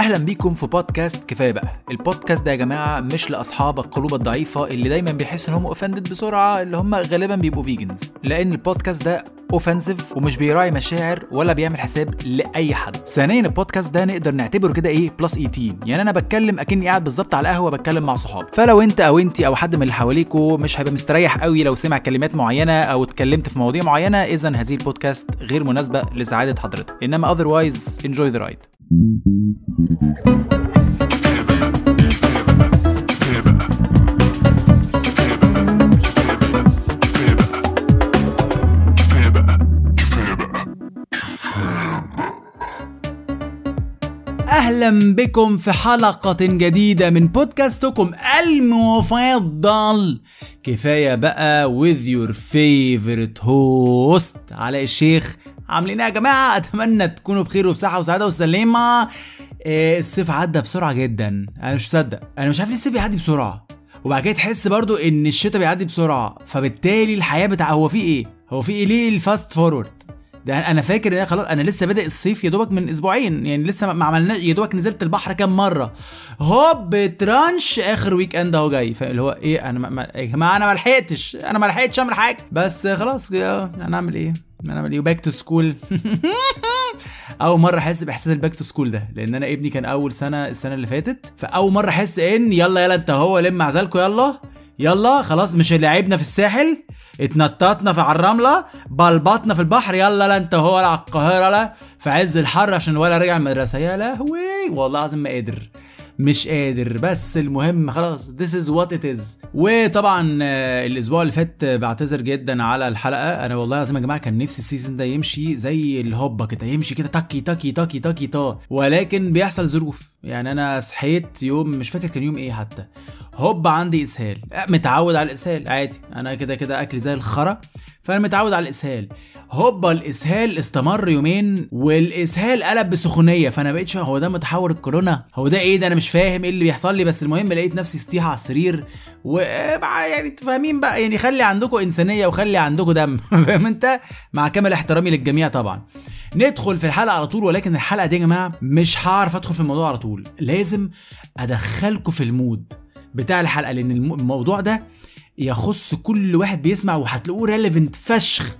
اهلا بيكم في بودكاست كفايه بقى البودكاست ده يا جماعه مش لاصحاب القلوب الضعيفه اللي دايما بيحسوا ان هم اوفندد بسرعه اللي هم غالبا بيبقوا فيجنز لان البودكاست ده اوفنسيف ومش بيراعي مشاعر ولا بيعمل حساب لاي حد ثانيا البودكاست ده نقدر نعتبره كده ايه بلس 18 يعني انا بتكلم اكني قاعد بالظبط على القهوه بتكلم مع صحابي فلو انت او انت او حد من اللي حواليكوا مش هيبقى مستريح قوي لو سمع كلمات معينه او اتكلمت في مواضيع معينه اذا هذه البودكاست غير مناسبه لسعاده حضرتك انما otherwise enjoy the ride اهلا بكم في حلقة جديدة من بودكاستكم المفضل كفاية بقى with your favorite host علاء الشيخ عاملين ايه يا جماعة اتمنى تكونوا بخير وبصحة وسعادة وسلامة إيه الصيف عدى بسرعة جدا انا مش مصدق انا مش عارف ليه الصيف بيعدي بسرعة وبعد كده تحس برضو ان الشتاء بيعدي بسرعة فبالتالي الحياة بتاع هو في ايه هو في ايه ليه الفاست فورورد ده انا فاكر ان أنا خلاص انا لسه بادئ الصيف يا دوبك من اسبوعين يعني لسه ما- ما عملناش يا دوبك نزلت البحر كام مره هوب ترانش اخر ويك اند اهو جاي فاللي هو ايه انا ما- ما يا جماعه انا ما لحقتش انا ما لحقتش اعمل حاجه بس خلاص يا- هنعمل ايه هنعمل ايه باك تو سكول اول مره احس باحساس الباك تو سكول ده لان انا ابني كان اول سنه السنه اللي فاتت فاول مره احس ان يلا يلا انت هو لم عزلكوا يلا يلا خلاص مش لعبنا في الساحل اتنططنا في على الرمله بلبطنا في البحر يلا لا انت هو لا على القاهره لا في عز الحر عشان ولا رجع المدرسه يا لهوي والله العظيم ما قادر مش قادر بس المهم خلاص this is what it is وطبعا آه، الاسبوع اللي فات آه، بعتذر جدا على الحلقه انا والله العظيم يا جماعه كان نفسي السيزون ده يمشي زي الهوبا كده يمشي كده تكي تكي تكي تكي تا ولكن بيحصل ظروف يعني انا صحيت يوم مش فاكر كان يوم ايه حتى هوبا عندي اسهال آه، متعود على الاسهال عادي انا كده كده اكلي زي الخرا فانا متعود على الاسهال هوبا الاسهال استمر يومين والاسهال قلب بسخونيه فانا بقيت شويه هو ده متحور الكورونا هو ده ايه ده انا مش فاهم ايه اللي بيحصل لي بس المهم لقيت نفسي سطيحه على السرير ومع يعني انتوا فاهمين بقى يعني خلي عندكم انسانيه وخلي عندكم دم فاهم انت مع كامل احترامي للجميع طبعا ندخل في الحلقه على طول ولكن الحلقه دي يا جماعه مش هعرف ادخل في الموضوع على طول لازم ادخلكم في المود بتاع الحلقه لان الم- الموضوع ده يخص كل واحد بيسمع وهتلاقوه ريليفنت فشخ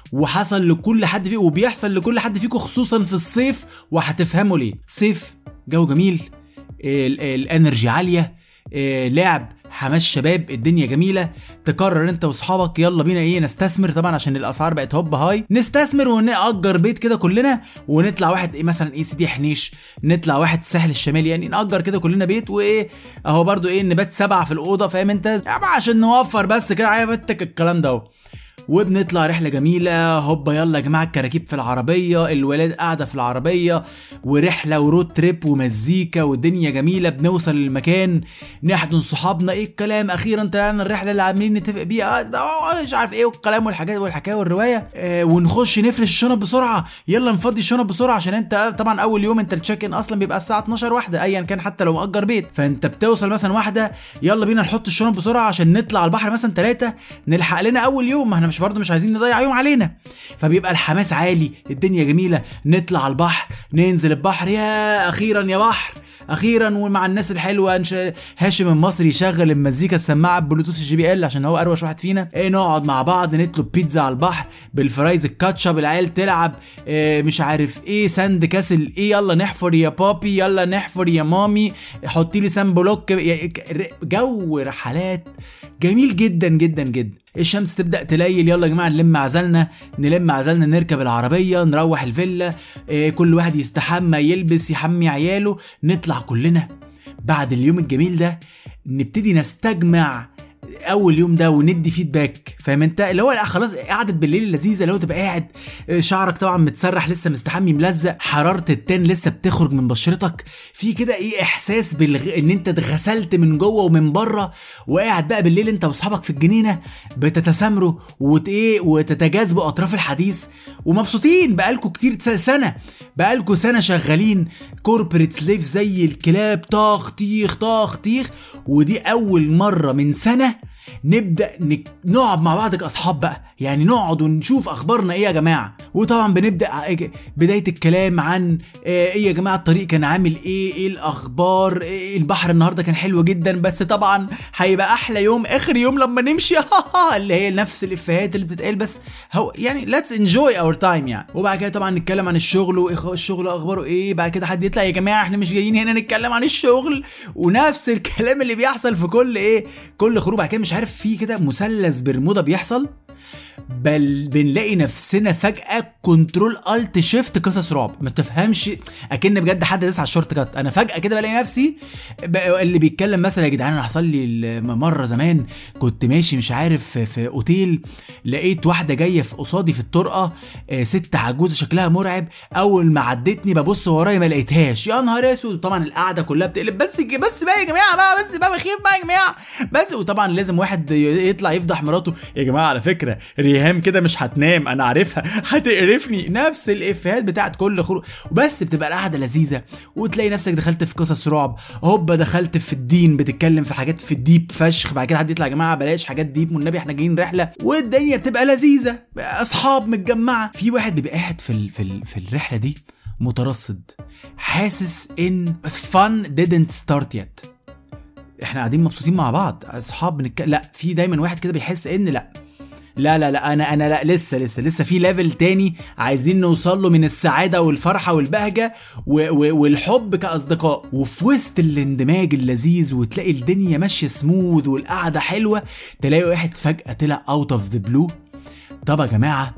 وحصل لكل حد فيكم وبيحصل لكل حد فيكم خصوصا في الصيف وهتفهموا ليه صيف جو جميل ال- الانرجي عاليه آه، لعب حماس شباب الدنيا جميله تقرر انت واصحابك يلا بينا ايه نستثمر طبعا عشان الاسعار بقت هوب هاي نستثمر ونأجر بيت كده كلنا ونطلع واحد ايه مثلا ايه سيدي حنيش نطلع واحد الساحل الشمالي يعني نأجر كده كلنا بيت وايه اهو برضو ايه نبات سبعه في الاوضه فاهم انت يعني عشان نوفر بس كده عارف انت الكلام ده اهو. وبنطلع رحلة جميلة هوبا يلا يا جماعة الكراكيب في العربية الولاد قاعدة في العربية ورحلة ورود تريب ومزيكا والدنيا جميلة بنوصل للمكان نحضن صحابنا ايه الكلام اخيرا طلعنا الرحلة اللي عاملين نتفق بيها آه، ده- آه، مش عارف ايه والكلام والحاجات والحكاية والرواية آه ونخش نفرش الشنط بسرعة يلا نفضي الشنط بسرعة عشان انت طبعا اول يوم انت التشيك ان اصلا بيبقى الساعة 12 واحدة ايا كان حتى لو مأجر بيت فانت بتوصل مثلا واحدة يلا بينا نحط الشنط بسرعة عشان نطلع على البحر مثلا ثلاثة نلحق لنا اول يوم ما احنا مش برضه مش عايزين نضيع يوم علينا فبيبقى الحماس عالي الدنيا جميلة نطلع على البحر ننزل البحر يا اخيرا يا بحر اخيرا ومع الناس الحلوه نش- هاشم المصري يشغل المزيكا السماعه ببلوتوث الجي بي ال عشان هو اروش واحد فينا إيه نقعد مع بعض نطلب بيتزا على البحر بالفرايز الكاتشب العيال تلعب إيه مش عارف ايه ساند كاسل ايه يلا نحفر يا بابي يلا نحفر يا مامي حطي لي سان بلوك يعني ك- جو رحلات جميل جدا جدا جدا الشمس تبدا تليل يلا يا جماعه نلم عزلنا نلم عزلنا نركب العربيه نروح الفيلا إيه كل واحد يستحمى يلبس يحمي عياله نطلع كلنا بعد اليوم الجميل ده نبتدي نستجمع اول يوم ده وندي فيدباك فاهم انت اللي هو لا خلاص قعده بالليل اللذيذه اللي هو تبقى قاعد آه، شعرك طبعا متسرح لسه مستحمي ملزق حراره التان لسه بتخرج من بشرتك في كده ايه احساس بالغ... ان انت اتغسلت من جوه ومن بره وقاعد بقى بالليل انت واصحابك في الجنينه بتتسامروا وت ايه وتتجاذبوا اطراف الحديث ومبسوطين بقالكوا كتير س- سنه بقالكوا سنه شغالين كوربريت سليف زي الكلاب طاخ طيخ طاخ طيخ ودي اول مره من سنه نبدا نك... نقعد مع بعض كاصحاب بقى يعني نقعد ونشوف اخبارنا ايه يا جماعه وطبعا بنبدا بدايه الكلام عن ايه يا جماعه الطريق كان عامل ايه ايه الاخبار إيه البحر النهارده كان حلو جدا بس طبعا هيبقى احلى يوم اخر يوم لما نمشي اللي هي نفس الافيهات اللي بتتقال بس هو يعني ليتس انجوي اور تايم يعني وبعد كده طبعا نتكلم عن الشغل والشغل اخباره ايه بعد كده حد يطلع يا جماعه احنا مش جايين هنا نتكلم عن الشغل ونفس الكلام اللي بيحصل في كل ايه كل خروج بعد كده مش عارف في كده مثلث برمودا بيحصل بل بنلاقي نفسنا فجأة كنترول الت شيفت قصص رعب ما تفهمش اكن بجد حد داس على الشورت كات انا فجأة كده بلاقي نفسي اللي بيتكلم مثلا يا جدعان انا حصل لي مرة زمان كنت ماشي مش عارف في اوتيل لقيت واحدة جاية في قصادي في الطرقة ست عجوزة شكلها مرعب اول ما عدتني ببص ورايا ما لقيتهاش يا نهار اسود طبعا القعدة كلها بتقلب بس بس بقى يا جماعة بقى بس بقى بخيف بقى يا جماعة بس وطبعا لازم واحد يطلع يفضح مراته يا جماعة على فكرة ريهام كده مش هتنام انا عارفها هتقرفني نفس الافيهات بتاعت كل خروج وبس بتبقى القعده لذيذه وتلاقي نفسك دخلت في قصص رعب هوبا دخلت في الدين بتتكلم في حاجات في الديب فشخ بعد كده حد يطلع يا جماعه بلاش حاجات ديب والنبي احنا جايين رحله والدنيا بتبقى لذيذه اصحاب متجمعه في واحد بيبقى قاعد في ال في, ال في الرحله دي مترصد حاسس ان fun didn't start yet احنا قاعدين مبسوطين مع بعض اصحاب بنتكلم لا في دايما واحد كده بيحس ان لا لا لا لا انا انا لا لسه لسه لسه في ليفل تاني عايزين نوصل له من السعاده والفرحه والبهجه و و والحب كاصدقاء وفي وسط الاندماج اللذيذ وتلاقي الدنيا ماشيه سموث والقعده حلوه تلاقي واحد فجاه طلع اوت اوف ذا بلو طب يا جماعه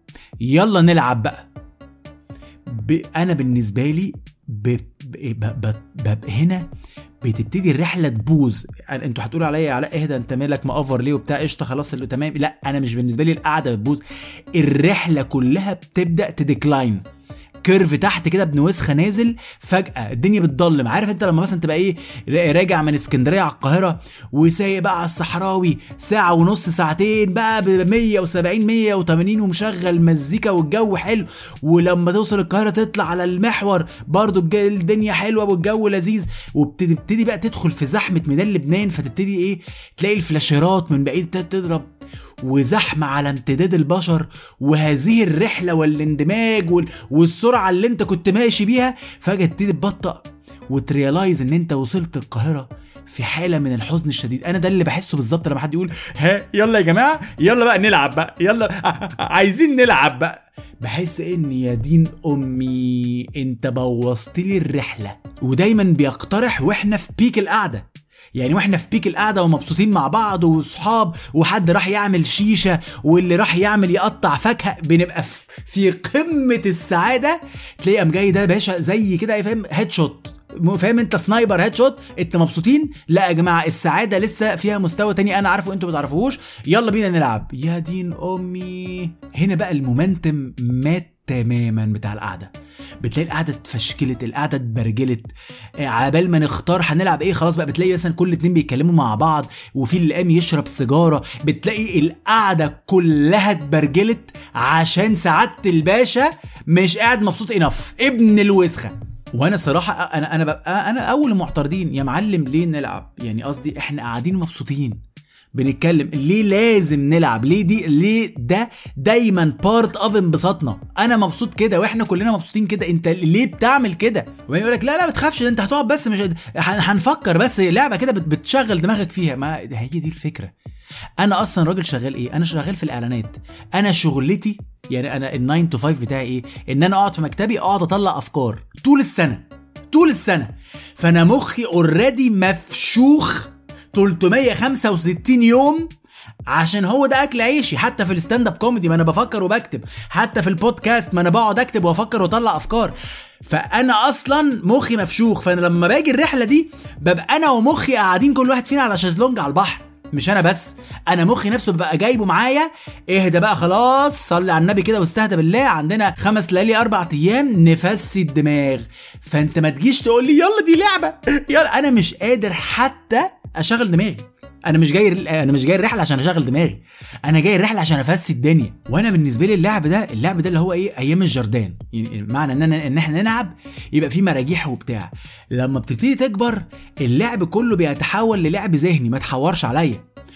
يلا نلعب بقى ب... انا بالنسبه لي ب... ب... ب... ب... هنا بتبتدي الرحله تبوظ يعني انتوا هتقولوا عليا يا علاء اهدى انت مالك مأفر ليه وبتاع قشطه خلاص اللي تمام لا انا مش بالنسبه لي القعده بتبوظ الرحله كلها بتبدا تديكلاين كيرف تحت كده ابن وسخه نازل فجاه الدنيا بتضلم عارف انت لما مثلا تبقى ايه راجع من اسكندريه على القاهره وسايق بقى على الصحراوي ساعه ونص ساعتين بقى ب 170 180 ومشغل مزيكا والجو حلو ولما توصل القاهره تطلع على المحور برضو الدنيا حلوه والجو لذيذ وبتبتدي بقى تدخل في زحمه ميدان لبنان فتبتدي ايه تلاقي الفلاشيرات من بعيد تضرب وزحمة على امتداد البشر وهذه الرحلة والاندماج والسرعة اللي انت كنت ماشي بيها فجأة تبتدي تبطأ وتريلايز ان انت وصلت القاهرة في حالة من الحزن الشديد انا ده اللي بحسه بالظبط لما حد يقول ها يلا يا جماعة يلا بقى نلعب بقى يلا عايزين نلعب بقى بحس ان يا دين امي انت بوظت لي الرحلة ودايما بيقترح واحنا في بيك القعده يعني واحنا في بيك القعده ومبسوطين مع بعض وصحاب وحد راح يعمل شيشه واللي راح يعمل يقطع فاكهه بنبقى في قمه السعاده تلاقي قام جاي ده باشا زي كده فاهم هيد شوت فاهم انت سنايبر هيد شوت انت مبسوطين لا يا جماعه السعاده لسه فيها مستوى تاني انا عارفه انتوا ما تعرفوش يلا بينا نلعب يا دين امي هنا بقى المومنتم مات تماما بتاع القعده بتلاقي القعده اتفشكلت القعده اتبرجلت عبال ما نختار هنلعب ايه خلاص بقى بتلاقي مثلا كل اتنين بيتكلموا مع بعض وفي اللي قام يشرب سيجاره بتلاقي القعده كلها اتبرجلت عشان سعاده الباشا مش قاعد مبسوط انف ابن الوسخه وانا صراحه انا انا ببقى انا اول المعترضين يا معلم ليه نلعب يعني قصدي احنا قاعدين مبسوطين بنتكلم ليه لازم نلعب ليه دي ليه ده دايما بارت اوف انبساطنا انا مبسوط كده واحنا كلنا مبسوطين كده انت ليه بتعمل كده وبعدين يقول لك لا لا ما تخافش انت هتقعد بس مش هنفكر بس لعبه كده بتشغل دماغك فيها ما هي دي الفكره انا اصلا راجل شغال ايه انا شغال في الاعلانات انا شغلتي يعني انا ال 9 تو 5 بتاعي ايه ان انا اقعد في مكتبي اقعد اطلع افكار طول السنه طول السنه فانا مخي اوريدي مفشوخ 365 يوم عشان هو ده اكل عيشي حتى في الستاند اب كوميدي ما انا بفكر وبكتب حتى في البودكاست ما انا بقعد اكتب وافكر واطلع افكار فانا اصلا مخي مفشوخ فانا لما باجي الرحله دي ببقى انا ومخي قاعدين كل واحد فينا على شезлونج على البحر مش انا بس انا مخي نفسه ببقى جايبه معايا اهدى بقى خلاص صلي على النبي كده واستهدى بالله عندنا خمس ليالي اربع ايام نفسي الدماغ فانت ما تجيش تقول لي يلا دي لعبه يلا انا مش قادر حتى اشغل دماغي انا مش جاي انا مش جاي الرحله عشان اشغل دماغي انا جاي الرحله عشان افسي الدنيا وانا بالنسبه لي اللعب ده اللعب ده اللي هو ايه ايام الجردان يعني معنى ان أنا ان احنا نلعب يبقى في مراجيح وبتاع لما بتبتدي تكبر اللعب كله بيتحول للعب ذهني ما تحورش عليا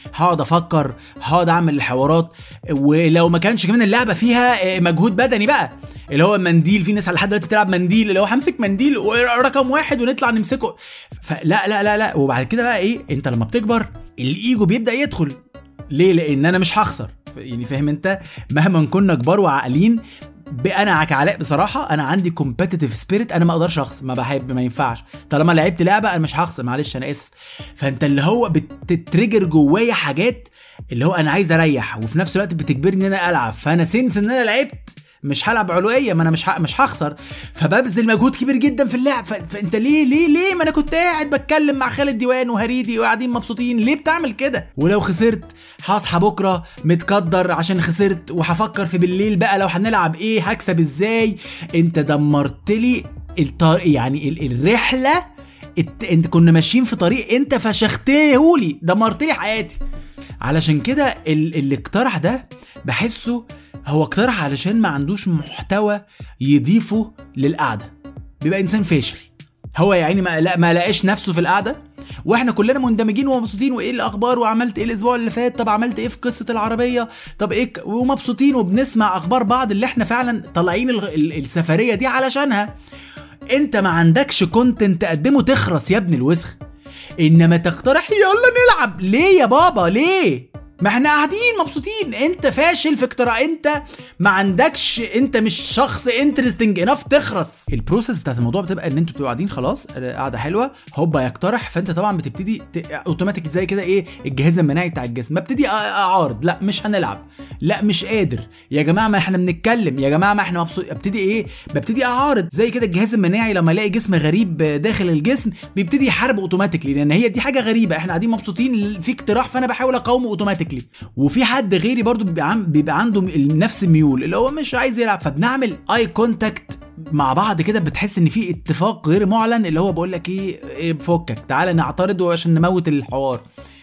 هقعد افكر هقعد اعمل الحوارات ولو ما كانش كمان اللعبه فيها مجهود بدني بقى اللي هو منديل في ناس لحد دلوقتي تلعب منديل اللي هو همسك منديل رقم واحد ونطلع نمسكه فلا لا لا لا وبعد كده بقى ايه انت لما بتكبر الايجو بيبدا يدخل ليه لان انا مش هخسر يعني فاهم انت مهما كنا كبار وعاقلين انا كعلاء بصراحه انا عندي كومبيتيتيف سبيريت انا ما اقدرش اخسر ما بحب ما ينفعش طالما لعبت لعبه انا مش هخسر معلش انا اسف فانت اللي هو بتتريجر جوايا حاجات اللي هو انا عايز اريح وفي نفس الوقت بتجبرني ان انا العب فانا سنس ان انا لعبت مش هلعب علويه ما انا مش مش هخسر فببذل مجهود كبير جدا في اللعب فانت ليه ليه ليه ما انا كنت قاعد بتكلم مع خالد ديوان وهريدي وقاعدين مبسوطين ليه بتعمل كده ولو خسرت هصحى بكره متقدر عشان خسرت وهفكر في بالليل بقى لو هنلعب ايه هكسب ازاي انت دمرت لي الطريق يعني الرحله انت كنا ماشيين في طريق انت فشختهولي دمرت لي حياتي علشان كده اللي اقترح ده بحسه هو اقترح علشان ما عندوش محتوى يضيفه للقعده بيبقى انسان فاشل هو يا عيني ما, لا ما لقاش نفسه في القعده واحنا كلنا مندمجين ومبسوطين وايه الاخبار وعملت ايه الاسبوع اللي فات طب عملت ايه في قصه العربيه طب ايه ومبسوطين وبنسمع اخبار بعض اللي احنا فعلا طالعين السفريه دي علشانها انت ما عندكش كونتنت تقدمه تخرس يا ابن الوسخ انما تقترح يلا نلعب ليه يا بابا ليه ما احنا قاعدين مبسوطين انت فاشل في اختراع انت ما عندكش انت مش شخص انترستنج انف تخرس البروسيس بتاعت الموضوع بتبقى ان انتوا بتبقوا قاعدين خلاص قاعده حلوه هوبا يقترح فانت طبعا بتبتدي اوتوماتيك زي كده ايه الجهاز المناعي بتاع الجسم ببتدي اعارض لا مش هنلعب لا مش قادر يا جماعه ما احنا بنتكلم يا جماعه ما احنا مبسوط ابتدي ايه ببتدي اعارض زي كده الجهاز المناعي لما يلاقي جسم غريب داخل الجسم بيبتدي يحارب اوتوماتيكلي لان هي دي حاجه غريبه احنا قاعدين مبسوطين في اقتراح فانا بحاول اقاومه اوتوماتيك اوتوماتيكلي وفي حد غيري برضو بيبقى عم بيبقى عنده نفس الميول اللي هو مش عايز يلعب فبنعمل اي كونتاكت مع بعض كده بتحس ان في اتفاق غير معلن اللي هو بقول لك ايه, إيه فكك تعالى نعترض عشان نموت الحوار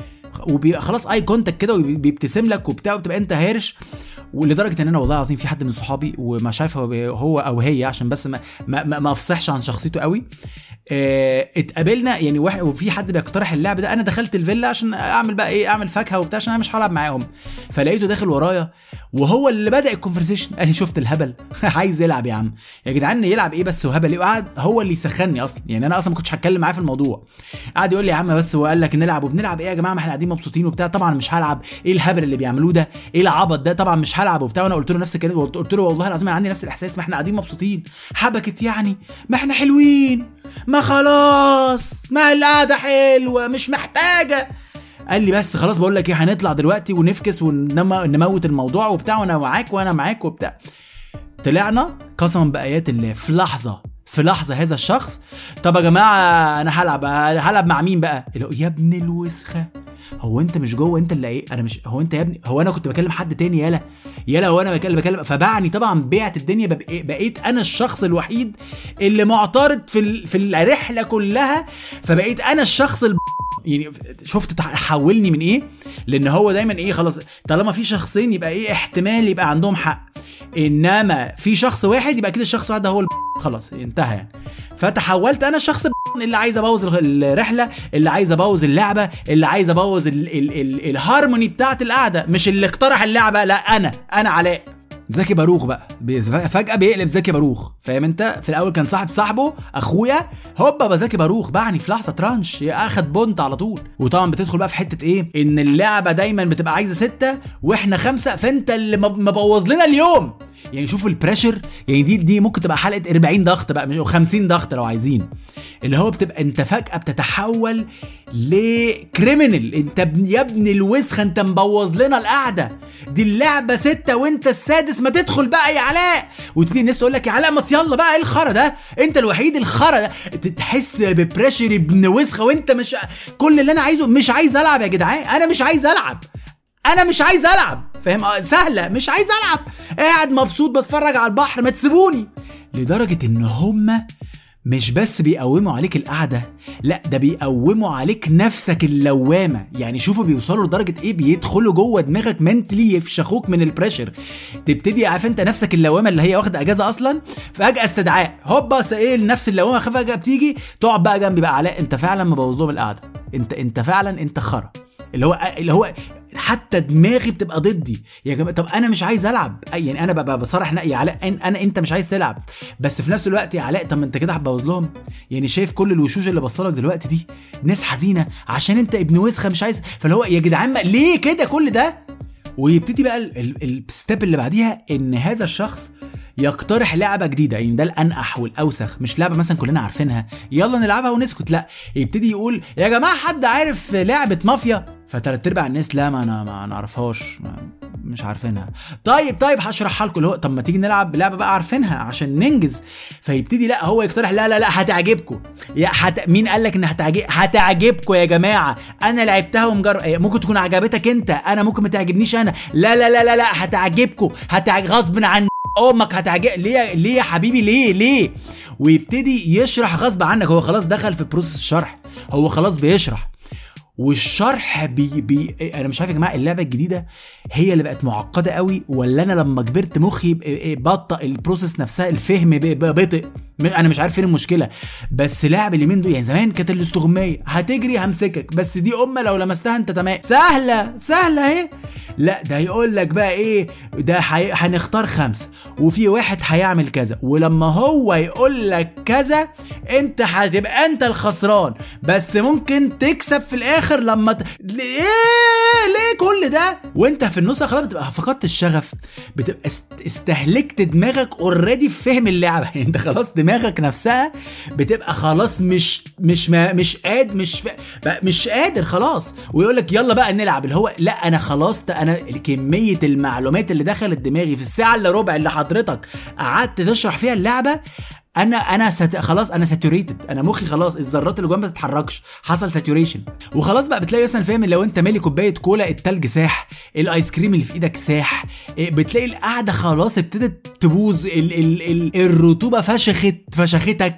وبيبقى خلاص اي كونتاكت كده وبيبتسم لك وبتاع وبتبقى انت هارش ولدرجه ان انا والله العظيم في حد من صحابي ومش عارف هو او هي عشان بس ما ما, ما افصحش عن شخصيته قوي اه اتقابلنا يعني واحد وفي حد بيقترح اللعب ده انا دخلت الفيلا عشان اعمل بقى ايه اعمل فاكهه وبتاع عشان انا مش هلعب معاهم فلقيته داخل ورايا وهو اللي بدا الكونفرسيشن قال لي شفت الهبل عايز يلعب يا عم يا جدعان يلعب ايه بس وهبل ايه وقعد هو اللي يسخني اصلا يعني انا اصلا ما كنتش هتكلم معاه في الموضوع قعد يقول لي يا عم بس هو قال لك نلعب وبنلعب ايه يا جماعه ما احنا قاعدين مبسوطين وبتاع طبعا مش هلعب ايه الهبل اللي بيعملوه ده ايه العبط ده طبعا مش هلعب وبتاع وانا قلت له نفس الكلام قلت له والله العظيم انا عندي نفس الاحساس ما احنا قاعدين مبسوطين حبكت يعني ما احنا حلوين ما خلاص ما القعده حلوه مش محتاجه قال لي بس خلاص بقول لك ايه هنطلع دلوقتي ونفكس ونموت الموضوع وبتاع وانا معاك وانا معاك وبتاع طلعنا قسما بايات الله في لحظه في لحظه هذا الشخص طب يا جماعه انا هلعب هلعب مع مين بقى يا ابن الوسخه هو انت مش جوه انت اللي ايه انا مش هو انت يا ابني هو انا كنت بكلم حد تاني يالا يالا هو انا بكلم بكلم فبعني طبعا بعت الدنيا بقيت انا الشخص الوحيد اللي معترض في في الرحله كلها فبقيت انا الشخص الب... يعني شفت حولني من ايه لان هو دايما ايه خلاص طالما في شخصين يبقى ايه احتمال يبقى عندهم حق انما في شخص واحد يبقى كده الشخص واحد ده هو الب... خلاص انتهى يعني فتحولت انا الشخص اللي عايز ابوظ الرحله اللي عايز ابوظ اللعبه اللي عايز ابوظ الهارموني بتاعت القعده مش اللي اقترح اللعبه لا انا انا علاء زكي باروخ بقى فجاه بيقلب زكي باروخ فاهم انت في الاول كان صاحب صاحبه اخويا هوبا بقى زكي باروخ باعني في لحظه ترانش اخد بونت على طول وطبعا بتدخل بقى في حته ايه ان اللعبه دايما بتبقى عايزه ستة واحنا خمسة فانت اللي مبوظ لنا اليوم يعني شوفوا البريشر يعني دي دي ممكن تبقى حلقه 40 ضغط بقى مش 50 ضغط لو عايزين اللي هو بتبقى انت فجاه بتتحول لكريمنال انت يا ابن الوسخه انت مبوظ لنا القعده دي اللعبه ستة وانت السادس ما تدخل بقى يا علاء وتبتدي الناس تقول لك يا علاء ما يلا بقى ايه الخرا ده انت الوحيد الخرا ده تحس ببريشر ابن وسخه وانت مش كل اللي انا عايزه مش عايز العب يا جدعان انا مش عايز العب انا مش عايز العب فاهم آه، سهله مش عايز العب قاعد مبسوط بتفرج على البحر ما تسيبوني لدرجه ان هما مش بس بيقوموا عليك القعده لا ده بيقوموا عليك نفسك اللوامه يعني شوفوا بيوصلوا لدرجه ايه بيدخلوا جوه دماغك منتلي يفشخوك من البريشر تبتدي عارف انت نفسك اللوامه اللي هي واخده اجازه اصلا فجاه استدعاء هوبا ايه نفس اللوامه فجاه بتيجي تقعد بقى جنبي بقى علاء انت فعلا مبوظ لهم القعده انت انت فعلا انت خرا اللي هو اللي هو حتى دماغي بتبقى ضدي يا جماعه طب انا مش عايز العب يعني انا ببقى بصرح يا علاء انا انت مش عايز تلعب بس في نفس الوقت يا علاء طب ما انت كده هتبوظ لهم يعني شايف كل الوشوش اللي بصلك دلوقتي دي ناس حزينه عشان انت ابن وسخه مش عايز فاللي هو يا جدعان ليه كده كل ده ويبتدي بقى الستيب اللي بعديها ان هذا الشخص يقترح لعبه جديده يعني ده الانقح والاوسخ مش لعبه مثلا كلنا عارفينها يلا نلعبها ونسكت لا يبتدي يقول يا جماعه حد عارف لعبه مافيا فتلات ارباع الناس لا ما انا ما نعرفهاش مش عارفينها طيب طيب هشرحها لكم اللي هو طب ما تيجي نلعب لعبه بقى عارفينها عشان ننجز فيبتدي لا هو يقترح لا لا لا هتعجبكم يا حت... مين قال لك ان هتعجب هتعجبكم يا جماعه انا لعبتها ومجرب ممكن تكون عجبتك انت انا ممكن ما تعجبنيش انا لا لا لا لا لا هتعجبكم هتعجب غصب عن امك هتعجب ليه ليه يا حبيبي ليه ليه ويبتدي يشرح غصب عنك هو خلاص دخل في بروسس الشرح هو خلاص بيشرح والشرح بي بي انا مش عارف يا جماعه اللعبه الجديده هي اللي بقت معقده قوي ولا انا لما كبرت مخي بطأ البروسيس نفسها الفهم بطئ انا مش عارف فين المشكله بس لعب اليمين دول يعني زمان كانت الاستغمايه هتجري همسكك بس دي امه لو لمستها انت تمام سهله سهله اهي لا ده هيقول لك بقى ايه ده حي... هنختار خمسه وفي واحد هيعمل كذا ولما هو يقول لك كذا انت هتبقى انت الخسران بس ممكن تكسب في الاخر لما ت... ليه ليه كل ده وانت في النص خلاص بتبقى فقدت الشغف بتبقى استهلكت دماغك اوريدي في فهم اللعبه يعني انت خلاص دماغك نفسها بتبقى خلاص مش مش ما مش قاد مش ف... مش قادر خلاص ويقول لك يلا بقى نلعب اللي هو لا انا خلاص انا كميه المعلومات اللي دخلت دماغي في الساعه الا ربع اللي حضرتك قعدت تشرح فيها اللعبه انا انا ست... خلاص انا ساتوريتد انا مخي خلاص الذرات اللي جوه ما تتحركش حصل ساتوريشن وخلاص بقى بتلاقي مثلا فاهم لو انت مالي كوبايه كولا التلج ساح الايس كريم اللي في ايدك ساح إيه، بتلاقي القعده خلاص ابتدت تبوظ ال... ال... ال... الرطوبه فشخت فشختك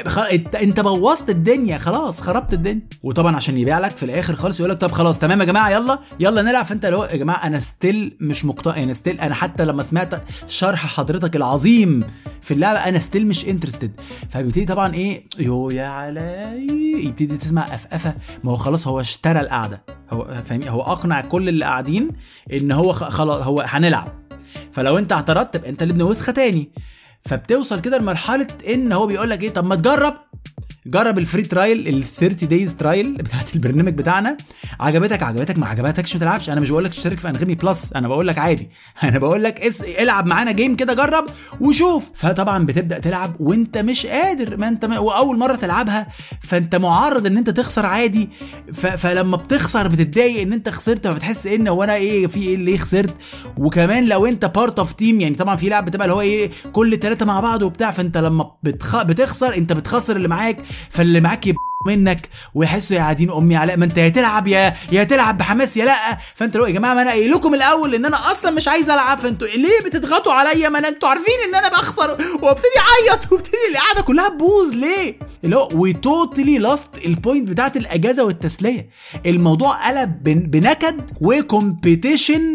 انت بوظت الدنيا خلاص خربت الدنيا وطبعا عشان يبيع لك في الاخر خالص يقول لك طب خلاص تمام يا جماعه يلا يلا نلعب فانت اللي هو يا جماعه انا ستيل مش مقتنع يعني ستيل انا حتى لما سمعت شرح حضرتك العظيم في اللعبه انا ستيل مش انترستد فبيبتدي طبعا ايه يو يا علاي يبتدي تسمع قفقفه ما هو خلاص هو اشترى القعده هو فاهم هو اقنع كل اللي قاعدين ان هو خلاص هو هنلعب فلو انت اعترضت تبقى انت اللي ابن وسخه تاني فبتوصل كده لمرحله ان هو بيقول لك ايه طب ما تجرب جرب الفري ترايل ال 30 دايز ترايل بتاعت البرنامج بتاعنا عجبتك عجبتك ما عجبتكش ما تلعبش انا مش بقول لك تشترك في انغامي بلس انا بقول لك عادي انا بقول لك اس العب معانا جيم كده جرب وشوف فطبعا بتبدا تلعب وانت مش قادر ما انت واول مره تلعبها فانت معرض ان انت تخسر عادي ف... فلما بتخسر بتتضايق ان انت خسرت فبتحس ان هو انا ايه في ايه اللي خسرت وكمان لو انت بارت اوف تيم يعني طبعا في لعب بتبقى اللي هو ايه كل ثلاثه مع بعض وبتاع فانت لما بتخ... بتخسر انت بتخسر اللي معاك فاللي معاك يبقى منك ويحسوا يا عادين امي علاء ما انت يا تلعب يا يا تلعب بحماس يا لا فانت لو يا جماعه ما انا قايل لكم الاول ان انا اصلا مش عايز العب فانتوا ليه بتضغطوا عليا ما انتوا عارفين ان انا بخسر وابتدي اعيط وابتدي القعده كلها تبوظ ليه اللي هو وي توتالي لاست البوينت بتاعت الاجازه والتسليه الموضوع قلب بنكد وكومبيتيشن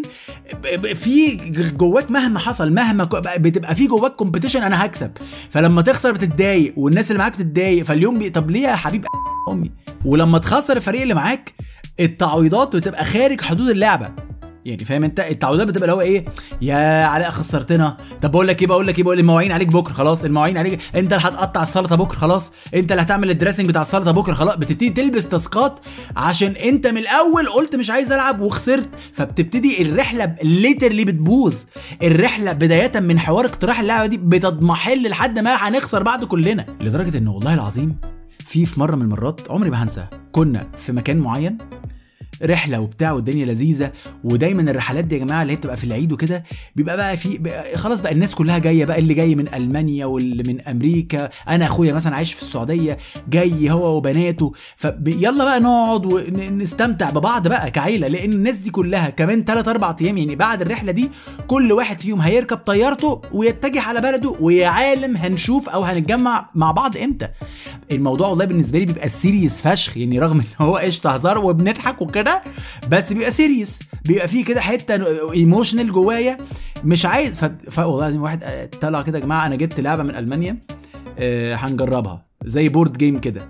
في جواك مهما حصل مهما بتبقى في جواك كومبيتيشن انا هكسب فلما تخسر بتتضايق والناس اللي معاك بتتضايق فاليوم بي... طب ليه يا حبيب امي ولما تخسر الفريق اللي معاك التعويضات بتبقى خارج حدود اللعبه يعني فاهم انت التعويضات بتبقى اللي هو ايه يا علاء خسرتنا طب بقول لك ايه بقول لك ايه بقول المواعين عليك بكره خلاص المواعين عليك انت اللي هتقطع السلطه بكره خلاص انت اللي هتعمل الدريسنج بتاع السلطه بكره خلاص بتبتدي تلبس تاسكات عشان انت من الاول قلت مش عايز العب وخسرت فبتبتدي الرحله ليترلي بتبوظ الرحله بدايه من حوار اقتراح اللعبه دي بتضمحل لحد ما هنخسر بعض كلنا لدرجه ان والله العظيم في في مره من المرات عمري ما هنسى كنا في مكان معين رحله وبتاع والدنيا لذيذه ودايما الرحلات دي يا جماعه اللي هي بتبقى في العيد وكده بيبقى بقى في بقى خلاص بقى الناس كلها جايه بقى اللي جاي من المانيا واللي من امريكا انا اخويا مثلا عايش في السعوديه جاي هو وبناته فيلا بقى نقعد ونستمتع ببعض بقى كعيله لان الناس دي كلها كمان 3 4 ايام يعني بعد الرحله دي كل واحد فيهم هيركب طيارته ويتجه على بلده ويا عالم هنشوف او هنتجمع مع بعض امتى الموضوع والله بالنسبه لي بيبقى سيريس فشخ يعني رغم ان هو قشطه هزار وبنضحك وكده كده بس بيبقى سيريس بيبقى فيه كده حته ايموشنال جوايا مش عايز ف... والله لازم واحد طلع كده يا جماعه انا جبت لعبه من المانيا أه هنجربها زي بورد جيم كده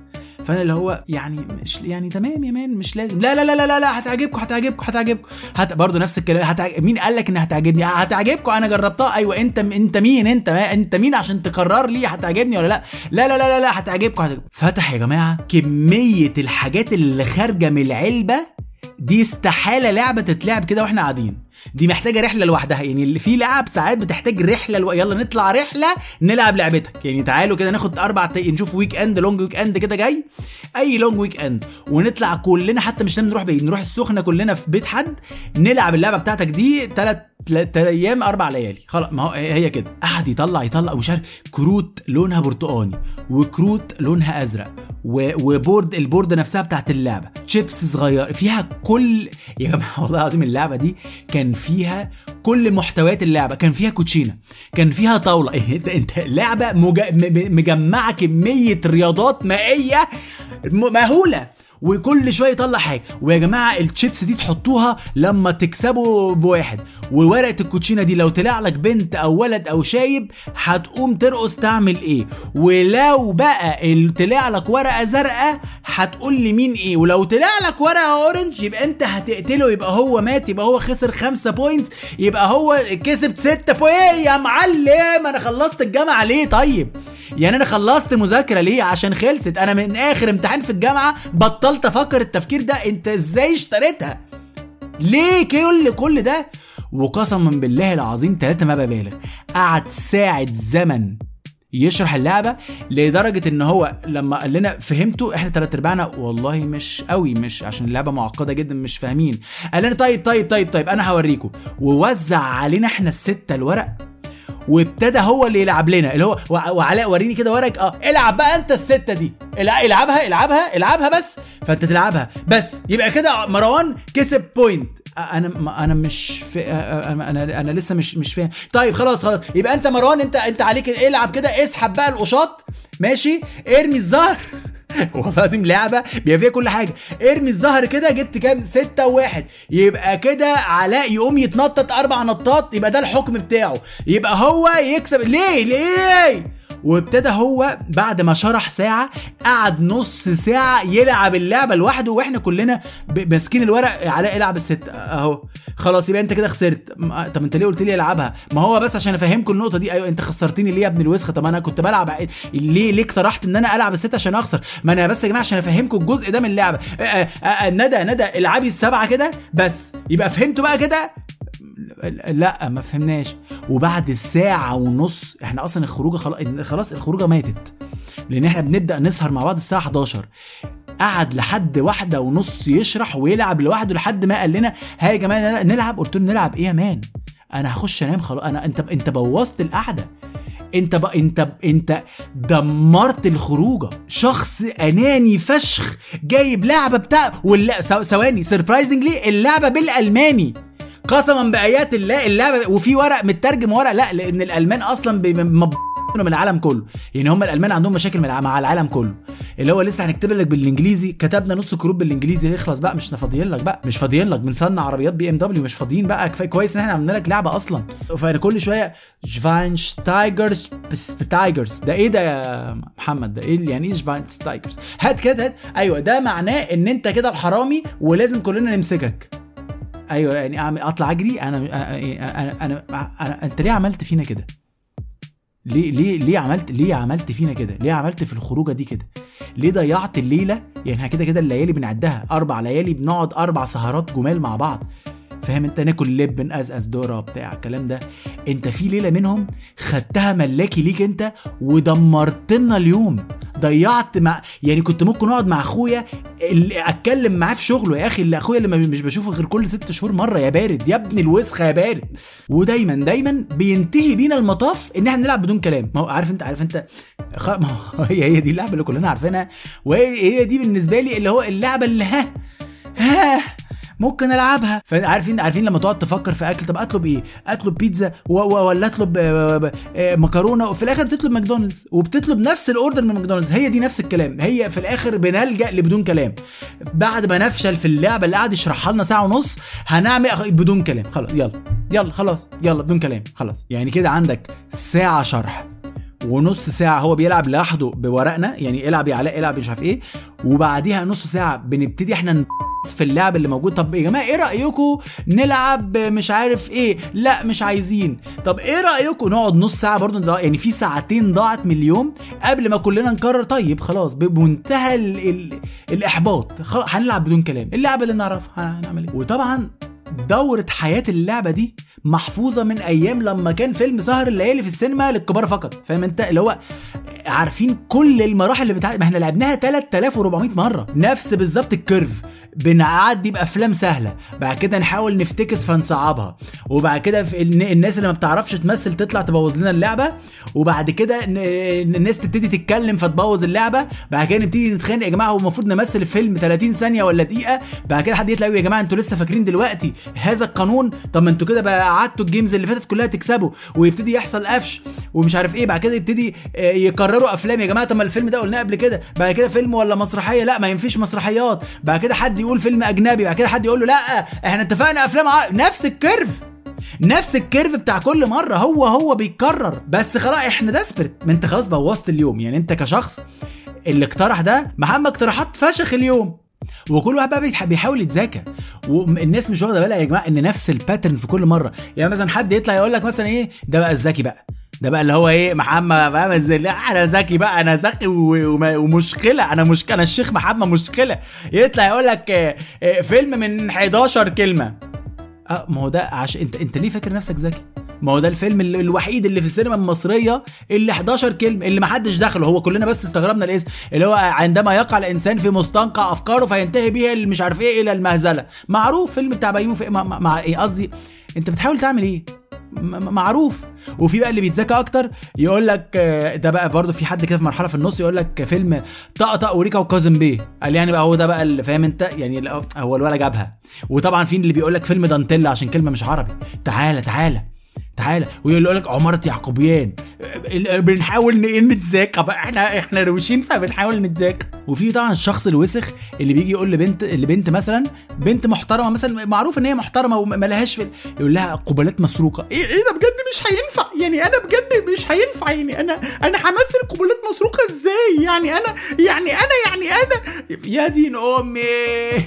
فانا اللي هو يعني مش يعني تمام يا مان مش لازم لا لا لا لا لا, لا هتعجبكم هتعجبكم هتعجبكم هت... برضه نفس الكلام هتعجب... مين قال لك انها هتعجبني هتعجبكم انا جربتها ايوه انت انت مين انت ما... انت مين عشان تقرر لي هتعجبني ولا لا لا لا لا لا, لا هتعجبكم هتعجبكم فتح يا جماعه كميه الحاجات اللي خارجه من العلبه دي استحاله لعبه تتلعب كده واحنا قاعدين دي محتاجه رحله لوحدها يعني اللي في لعب ساعات بتحتاج رحله لو... يلا نطلع رحله نلعب لعبتك يعني تعالوا كده ناخد اربع ت... نشوف ويك اند لونج ويك اند كده جاي اي لونج ويك اند ونطلع كلنا حتى مش لازم نروح بعيد نروح السخنه كلنا في بيت حد نلعب اللعبه بتاعتك دي ثلاث ثلاث ايام اربع ليالي خلاص ما هو هي كده قعد يطلع يطلع ومش عارف كروت لونها برتقاني وكروت لونها ازرق و... وبورد البورد نفسها بتاعت اللعبه شيبس صغير فيها كل يا جماعه والله العظيم اللعبه دي كان فيها كل محتويات اللعبه كان فيها كوتشينه كان فيها طاوله يعني انت انت لعبه مج... مجمعه كميه رياضات مائيه مهوله وكل شويه يطلع حاجه ويا جماعه الشيبس دي تحطوها لما تكسبوا بواحد وورقه الكوتشينه دي لو طلع لك بنت او ولد او شايب هتقوم ترقص تعمل ايه ولو بقى طلع لك ورقه زرقاء هتقول لي مين ايه ولو طلع لك ورقه اورنج يبقى انت هتقتله يبقى هو مات يبقى هو خسر خمسة بوينتس يبقى هو كسب ستة بوينت يا معلم انا خلصت الجامعه ليه طيب يعني انا خلصت مذاكره ليه عشان خلصت انا من اخر امتحان في الجامعه بطلت افكر التفكير ده انت ازاي اشتريتها ليه كل كل ده وقسما بالله العظيم ثلاثة ما ببالغ قعد ساعة زمن يشرح اللعبه لدرجه ان هو لما قال لنا فهمتوا احنا ثلاث ارباعنا والله مش قوي مش عشان اللعبه معقده جدا مش فاهمين قال لنا طيب طيب طيب طيب انا هوريكم ووزع علينا احنا السته الورق وابتدى هو اللي يلعب لنا اللي هو وعلاء وريني كده ورق اه العب بقى انت السته دي العبها العبها العبها بس فانت تلعبها بس يبقى كده مروان كسب بوينت انا انا مش في انا انا لسه مش مش فاهم طيب خلاص خلاص يبقى انت مروان انت انت عليك العب كده اسحب بقى القشاط ماشي ارمي الزهر والله لازم لعبه بيبقى فيها كل حاجه ارمي الزهر كده جبت كام ستة وواحد يبقى كده علاء يقوم يتنطط اربع نطات يبقى ده الحكم بتاعه يبقى هو يكسب ليه ليه وابتدى هو بعد ما شرح ساعة قعد نص ساعة يلعب اللعبة لوحده واحنا كلنا ماسكين الورق علاء العب الست اهو خلاص يبقى انت كده خسرت طب انت ليه قلت لي العبها ما هو بس عشان افهمكم النقطة دي ايوه انت خسرتني ليه يا ابن الوسخة طب انا كنت بلعب ليه ليه اقترحت ان انا العب الست عشان اخسر ما انا بس يا جماعة عشان افهمكم الجزء ده من اللعبة ندى ندى العبي السبعة كده بس يبقى فهمتوا بقى كده لا ما فهمناش وبعد ساعة ونص احنا اصلا الخروجه خلاص خلاص الخروجه ماتت لان احنا بنبدا نسهر مع بعض الساعه 11 قعد لحد واحدة ونص يشرح ويلعب لوحده لحد ما قال لنا ها يا جماعه نلعب قلت له نلعب ايه يا مان انا هخش انام خلاص انا انت انت بوظت القعده انت ب... انت ب... انت دمرت الخروجه شخص اناني فشخ جايب لعبه بتاع ولا ثواني سربرايزنجلي اللعبه بالالماني قسما بايات الله اللعبه وفي ورق مترجم ورق لا لان الالمان اصلا من العالم كله يعني هم الالمان عندهم مشاكل مع العالم كله اللي هو لسه هنكتب لك بالانجليزي كتبنا نص كروب بالانجليزي يخلص بقى مش فاضيين لك بقى مش فاضيين لك بنصنع عربيات بي ام دبليو مش فاضيين بقى كفايه كويس ان احنا عملنا لك لعبه اصلا فانا كل شويه شفاينشتايجرز تايجرز ده ايه ده يا محمد ده ايه يعني ايه شفاينشتايجرز هات كده هات ايوه ده معناه ان انت كده الحرامي ولازم كلنا نمسكك ايوه يعني اعمل اطلع اجري انا انا انا, أنا, أنا انت ليه عملت فينا كده؟ ليه ليه ليه عملت ليه عملت فينا كده؟ ليه عملت في الخروجه دي كده؟ ليه ضيعت الليله؟ يعني احنا كده كده الليالي بنعدها اربع ليالي بنقعد اربع سهرات جمال مع بعض فاهم انت ناكل لب نقزقز ذره بتاع الكلام ده انت في ليله منهم خدتها ملاكي ليك انت ودمرت لنا اليوم ضيعت مع يعني كنت ممكن اقعد مع اخويا اللي اتكلم معاه في شغله يا اخي اللي اخويا اللي مش بشوفه غير كل ست شهور مره يا بارد يا ابن الوسخه يا بارد ودايما دايما بينتهي بينا المطاف ان احنا نلعب بدون كلام ما هو عارف انت عارف انت خ... ما هو هي هي دي اللعبه اللي كلنا عارفينها وهي هي دي بالنسبه لي اللي هو اللعبه اللي ها ها ممكن العبها فعارفين عارفين لما تقعد تفكر في اكل طب اطلب ايه اطلب بيتزا ولا اطلب مكرونه وفي الاخر بتطلب ماكدونالدز وبتطلب نفس الاوردر من ماكدونالدز هي دي نفس الكلام هي في الاخر بنلجا لبدون كلام بعد ما نفشل في اللعبه اللي قعد يشرحها لنا ساعه ونص هنعمل بدون كلام خلاص يلا يلا خلاص يلا بدون كلام خلاص يعني كده عندك ساعه شرح ونص ساعه هو بيلعب لوحده بورقنا يعني العب يا علاء العب مش عارف ايه وبعديها نص ساعه بنبتدي احنا ن- في اللعب اللي موجود طب يا جماعه ايه رايكم نلعب مش عارف ايه لا مش عايزين طب ايه رايكم نقعد نص ساعه برضو نضيع- يعني في ساعتين ضاعت من اليوم قبل ما كلنا نقرر طيب خلاص بمنتهى ال ال الاحباط خلاص هنلعب بدون كلام اللعبه اللي نعرفها هنعمل ايه وطبعا دورة حياة اللعبة دي محفوظة من أيام لما كان فيلم سهر الليالي في السينما للكبار فقط فاهم أنت اللي هو عارفين كل المراحل اللي بتاع ما احنا لعبناها 3400 مرة نفس بالظبط الكيرف بنعدي بأفلام سهلة بعد كده نحاول نفتكس فنصعبها وبعد كده في الن- الناس اللي ما بتعرفش تمثل تطلع تبوظ لنا اللعبة وبعد كده ن- الناس تبتدي تتكلم فتبوظ اللعبة بعد كده نبتدي نتخانق يا جماعة هو المفروض نمثل فيلم 30 ثانية ولا دقيقة بعد كده حد يطلع يقول يا جماعة انتوا لسه فاكرين دلوقتي هذا القانون طب ما انتوا كده بقى قعدتوا الجيمز اللي فاتت كلها تكسبوا ويبتدي يحصل قفش ومش عارف ايه بعد كده يبتدي آه، يكرروا افلام يا جماعه طب ما الفيلم ده قلناه قبل كده بعد كده فيلم ولا مسرحيه لا ما ينفيش مسرحيات بعد كده حد يقول فيلم اجنبي بعد كده حد يقول له لا احنا اتفقنا افلام ع... نفس الكيرف نفس الكيرف بتاع كل مره هو هو بيتكرر بس خلاص احنا ديسبرت ما انت خلاص بوظت اليوم يعني انت كشخص اللي اقترح ده محمد اقتراحات فشخ اليوم وكل واحد بقى بيتح- بيحاول يتذاكى والناس مش واخده بالها يا جماعه ان نفس الباترن في كل مره يعني مثلا حد يطلع يقول لك مثلا ايه ده بقى الذكي بقى ده بقى اللي هو ايه محمد فاهم ازاي لا انا ذكي بقى انا ذكي و- وما- ومشكله انا مش انا الشيخ محمد مشكله يطلع يقول لك آه، آه، فيلم من 11 كلمه اه ما هو ده عش... انت انت ليه فاكر نفسك ذكي؟ ما هو ده الفيلم ال- الوحيد اللي في السينما المصريه اللي 11 كلمه اللي ما حدش دخله هو كلنا بس استغربنا الاسم اللي هو عندما يقع الانسان في مستنقع افكاره فينتهي به اللي مش عارف ايه الى المهزله معروف فيلم بتاع بيومي في... مع... مع... مع ايه قصدي انت بتحاول تعمل ايه؟ م- م- معروف وفي بقى اللي بيتذكى اكتر يقول لك آه، ده بقى برضو في حد كده في مرحله في النص يقول لك فيلم طقطق وريكا وكاظم بيه قال يعني بقى هو ده بقى اللي فاهم انت يعني لا، هو الولا جابها وطبعا في اللي بيقول لك فيلم دانتيلا عشان كلمه مش عربي تعالى تعالى تعالى ويقول لك عمارة يعقوبيان آه، بنحاول ن- نتذاكى بقى احنا احنا روشين فبنحاول نتذاكى وفي طبعا الشخص الوسخ اللي بيجي يقول لبنت لبنت مثلا بنت محترمه مثلا معروف ان هي محترمه وما لهاش في يقول لها قبلات مسروقه ايه ايه ده بجد مش هينفع يعني انا بجد مش هينفع يعني انا انا همثل قبلات مسروقه ازاي يعني انا يعني انا يعني انا يا دين امي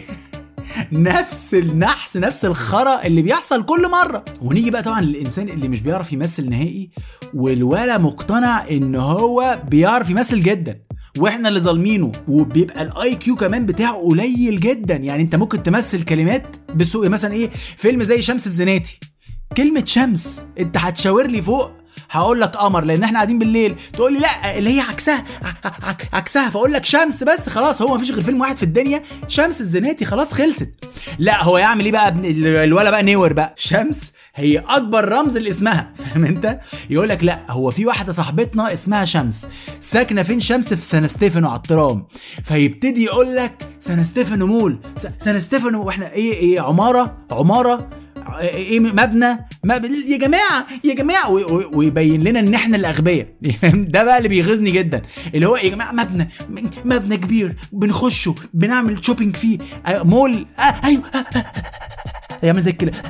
نفس النحس نفس الخرا اللي بيحصل كل مره ونيجي بقى طبعا للانسان اللي مش بيعرف يمثل نهائي والولا مقتنع ان هو بيعرف يمثل جدا واحنا اللي ظالمينه وبيبقى الاي كيو كمان بتاعه قليل جدا يعني انت ممكن تمثل كلمات بسوء مثلا ايه فيلم زي شمس الزناتي كلمه شمس انت هتشاور لي فوق هقول لك قمر لان احنا قاعدين بالليل تقول لي لا اللي هي عكسها ع- ع- عكسها فاقول لك شمس بس خلاص هو مفيش غير فيلم واحد في الدنيا شمس الزناتي خلاص خلصت لا هو يعمل ايه بقى ابن الولا بقى نور بقى شمس هي اكبر رمز لاسمها فاهم انت يقول لك لا هو في واحده صاحبتنا اسمها شمس ساكنه فين شمس في سان ستيفانو على الترام فيبتدي يقول لك سان ستيفانو مول س- سان ستيفانو واحنا ايه ايه عماره عماره ايه مبنى مبنى يا جماعه يا جماعه و- و- ويبين لنا ان احنا الاغبياء ده بقى اللي بيغيظني جدا اللي هو يا جماعه مبنى مبنى كبير بنخشه بنعمل شوبينج فيه آه، مول آه ايوه آه، آه، آه، يعمل زي كده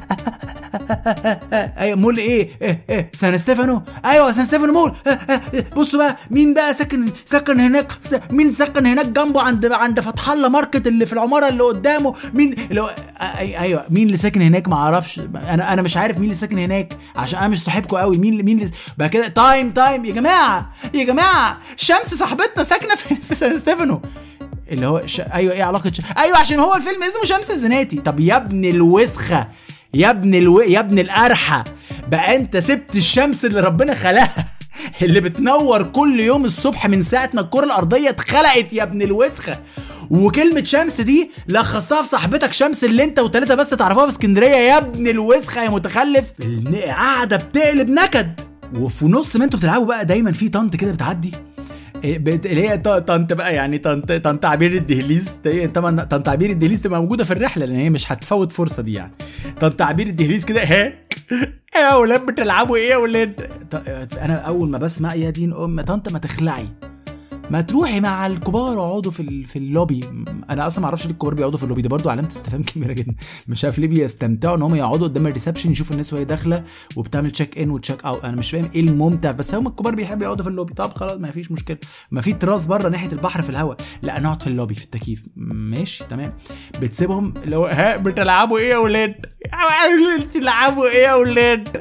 ايوه مول ايه ايه ايه سان ستيفانو ايوه سان ستيفانو مول آه، آه، آه، بصوا بقى مين بقى ساكن سكن هناك س- مين سكن هناك جنبه عند عند فتح الله ماركت اللي في العماره اللي قدامه مين اللي هو آه، أي- ايوه مين اللي ساكن هناك ما اعرفش انا انا مش عارف مين اللي ساكن هناك عشان انا مش صاحبكم قوي مين مين اللي بعد كده تايم تايم يا جماعه يا جماعه شمس صاحبتنا ساكنه في, في سان ستيفانو اللي هو ش... ايوه ايه علاقه ش... ايوه عشان هو الفيلم اسمه شمس الزناتي طب يا ابن الوسخه يا ابن الو... يا ابن القرحه بقى انت سبت الشمس اللي ربنا خلقها اللي بتنور كل يوم الصبح من ساعه ما الكره الارضيه اتخلقت يا ابن الوسخه وكلمه شمس دي لخصتها في صاحبتك شمس اللي انت وثلاثه بس تعرفوها في اسكندريه يا ابن الوسخه يا متخلف الن- قاعده بتقلب نكد وفي نص ما انتوا بتلعبوا بقى دايما في طنط كده بتعدي إيه بت- اللي هي ط- طنط بقى يعني طنط طنط عبير الدهليز دي- طبعا طنط عبير الدهليز تبقى موجوده في الرحله لان هي مش هتفوت فرصه دي يعني طنط عبير الدهليز كده ها ايه يا اولاد بتلعبوا ايه يا اولاد ط- انا اول ما بسمع يا دين ام طنط ما تخلعي ما تروحي مع الكبار اقعدوا في ال- في اللوبي انا اصلا ما اعرفش ليه الكبار بيقعدوا في اللوبي ده برضو علامه استفهام كبيره جدا مش عارف ليه بيستمتعوا ان هم يقعدوا قدام الريسبشن يشوفوا الناس وهي داخله وبتعمل تشيك ان وتشيك اوت انا مش فاهم ايه الممتع بس هم الكبار بيحبوا يقعدوا في اللوبي طب خلاص ما فيش مشكله ما في تراس بره ناحيه البحر في الهواء لا نقعد في اللوبي في التكييف ماشي تمام بتسيبهم اللي هو ها بتلعبوا ايه يا ولاد بتلعبوا ايه يا ولاد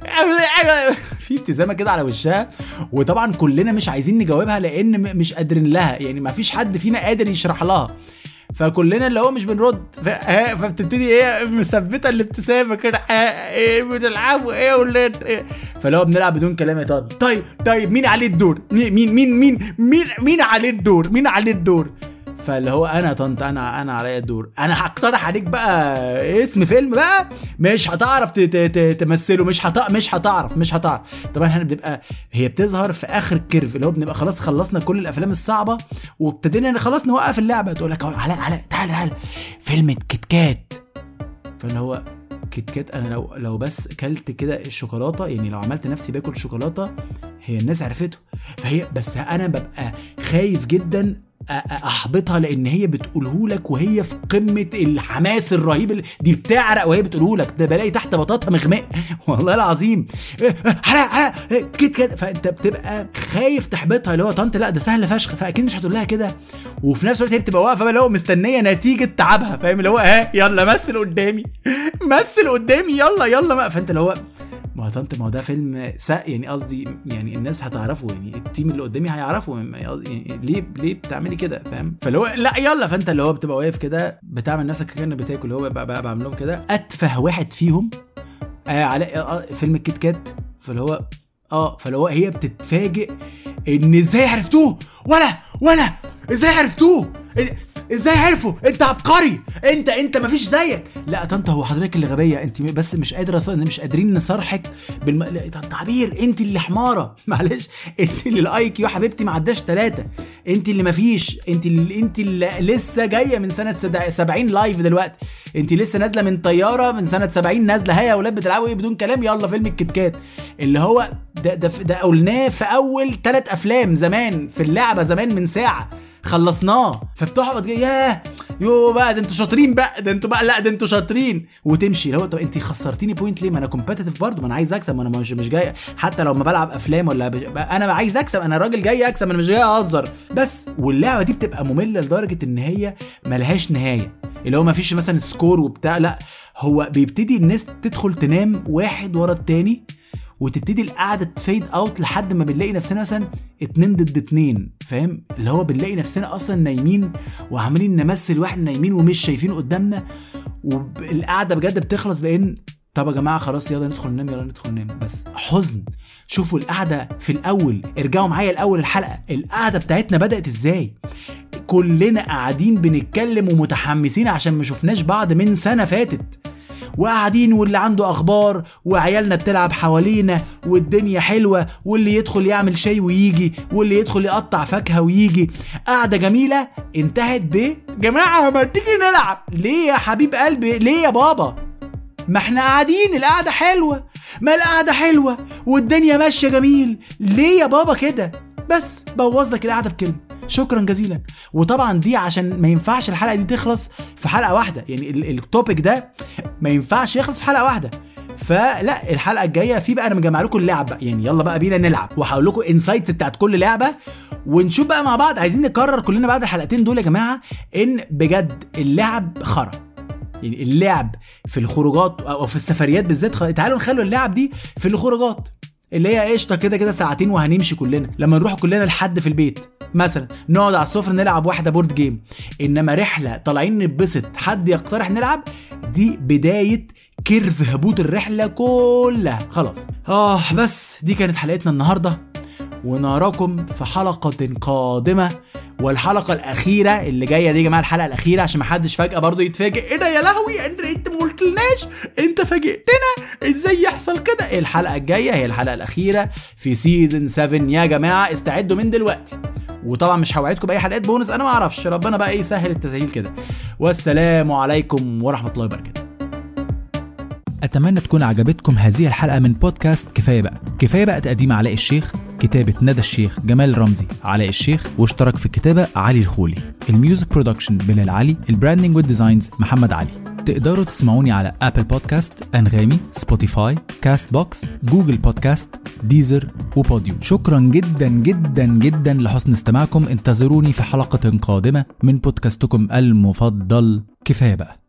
في ابتسامه كده على وشها وطبعا كلنا مش عايزين نجاوبها لان م- مش قادرين لها يعني ما فيش حد فينا قادر يشرح لها فكلنا اللي هو مش بنرد ف... ها فبتبتدي هي مثبته الابتسامه كده ها، ايه بتلعبوا ايه يا ولاد إيه؟ فاللي هو بنلعب بدون كلام يا طارق طيب طيب مين عليه الدور مين مين مين مين مين, مين عليه الدور مين عليه الدور فاللي هو انا يا طنط انا انا عليا الدور انا هقترح عليك بقى اسم فيلم بقى مش هتعرف ت- ت- ت- تمثله مش هت... مش هتعرف مش هتعرف طبعا احنا بنبقى هي بتظهر في اخر الكيرف اللي هو بنبقى خلاص خلصنا كل الافلام الصعبه وابتدينا إن خلاص نوقف اللعبه تقول لك علاء علاء تعال تعال فيلم كيت كات فاللي هو كيت كات انا لو لو بس كلت كده الشوكولاته يعني لو عملت نفسي باكل شوكولاته هي الناس عرفته فهي بس انا ببقى خايف جدا أ- أ- احبطها لان هي بتقوله لك وهي في قمه الحماس الرهيب اللي دي بتعرق وهي بتقوله لك ده بلاقي تحت بطاطها مغماء والله العظيم إيه، إيه، حلا حلا إيه، كده كده فانت بتبقى خايف تحبطها اللي هو طنط لا ده سهل فشخ فاكيد مش هتقول لها كده وفي نفس الوقت هي بتبقى واقفه بقى اللي هو مستنيه نتيجه تعبها فاهم اللي هو ها يلا مثل قدامي مثل قدامي يلا يلا بقى فانت اللي هو ما هو طنط ما هو ده فيلم سا يعني قصدي يعني الناس هتعرفه يعني التيم اللي قدامي هيعرفوا يعني ليه ليه بتعملي كده فاهم فاللي هو لا يلا فانت اللي هو بتبقى واقف كده بتعمل نفسك كانك بتاكل اللي هو بقى, بقى بعمل لهم كده اتفه واحد فيهم آه على آه فيلم الكيت كات فاللي هو اه فاللي هو هي بتتفاجئ ان ازاي عرفتوه ولا ولا ازاي عرفتوه إيه- ازاي عرفوا انت عبقري انت انت مفيش زيك لا طنط هو حضرتك اللي غبيه انت بس مش قادره أص- مش قادرين نصارحك بالم... لا طنط عبير انت اللي حماره معلش انت اللي الاي كيو حبيبتي ما عداش ثلاثه انت اللي مفيش انت اللي انت اللي لسه جايه من سنه سد- 70 لايف دلوقتي انت لسه نازله من طياره من سنه 70 نازله هيا يا اولاد بتلعبوا ايه بدون كلام يلا فيلم الكيت كات اللي هو ده ده ده قلناه في اول ثلاث افلام زمان في اللعبه زمان من ساعه خلصناه فبتحبط جاي ياه يو بقى ده انتوا شاطرين بقى ده انتوا بقى لا ده انتوا شاطرين وتمشي اللي هو طب انت خسرتيني بوينت ليه ما انا كومبتيتيف برضه ما انا عايز اكسب ما انا مش مش جاي حتى لو ما بلعب افلام ولا بج... انا عايز اكسب انا راجل جاي اكسب انا مش جاي اهزر بس واللعبه دي بتبقى ممله لدرجه ان هي ملهاش نهايه اللي هو ما فيش مثلا سكور وبتاع لا هو بيبتدي الناس تدخل تنام واحد ورا التاني وتبتدي القعده تفيد اوت لحد ما بنلاقي نفسنا مثلا اتنين ضد اتنين فاهم اللي هو بنلاقي نفسنا اصلا نايمين وعمالين نمثل واحنا نايمين ومش شايفين قدامنا والقعده بجد بتخلص بان طب يا جماعه خلاص يلا ندخل ننام يلا ندخل ننام بس حزن شوفوا القعده في الاول ارجعوا معايا الاول الحلقه القعده بتاعتنا بدات ازاي كلنا قاعدين بنتكلم ومتحمسين عشان ما شفناش بعض من سنه فاتت وقاعدين واللي عنده اخبار وعيالنا بتلعب حوالينا والدنيا حلوه واللي يدخل يعمل شاي ويجي واللي يدخل يقطع فاكهه ويجي قعده جميله انتهت ب جماعه ما تيجي نلعب ليه يا حبيب قلبي ليه يا بابا ما احنا قاعدين القعده حلوه ما القعده حلوه والدنيا ماشيه جميل ليه يا بابا كده بس بوظ لك القعده بكلمه شكرا جزيلا وطبعا دي عشان ما ينفعش الحلقه دي تخلص في حلقه واحده يعني ال- التوبيك ده ما ينفعش يخلص في حلقه واحده فلا الحلقه الجايه في بقى انا مجمع لكم اللعب بقى يعني يلا بقى بينا نلعب وهقول لكم انسايتس بتاعت كل لعبه ونشوف بقى مع بعض عايزين نكرر كلنا بعد الحلقتين دول يا جماعه ان بجد اللعب خرا يعني اللعب في الخروجات او في السفريات بالذات خ... تعالوا نخلوا اللعب دي في الخروجات اللي هي قشطه كده كده ساعتين وهنمشي كلنا لما نروح كلنا لحد في البيت مثلا نقعد على السفره نلعب واحده بورد جيم انما رحله طالعين نتبسط حد يقترح نلعب دي بدايه كيرف هبوط الرحله كلها خلاص اه بس دي كانت حلقتنا النهارده ونراكم في حلقة قادمة والحلقة الأخيرة اللي جاية دي يا جماعة الحلقة الأخيرة عشان محدش فجأة برضه يتفاجئ إيه ده يا لهوي أنت أنت ما قلتلناش أنت فاجئتنا إزاي يحصل كده الحلقة الجاية هي الحلقة الأخيرة في سيزون 7 يا جماعة استعدوا من دلوقتي وطبعا مش هوعدكم بأي حلقات بونس أنا ما أعرفش ربنا بقى إيه يسهل التسهيل كده والسلام عليكم ورحمة الله وبركاته أتمنى تكون عجبتكم هذه الحلقة من بودكاست كفاية بقى كفاية بقى تقديم علاء الشيخ كتابة ندى الشيخ جمال رمزي علاء الشيخ واشترك في الكتابة علي الخولي الميوزك برودكشن بلال علي البراندنج والديزاينز محمد علي تقدروا تسمعوني على ابل بودكاست انغامي سبوتيفاي كاست بوكس جوجل بودكاست ديزر وبوديو شكرا جدا جدا جدا لحسن استماعكم انتظروني في حلقة قادمة من بودكاستكم المفضل كفاية بقى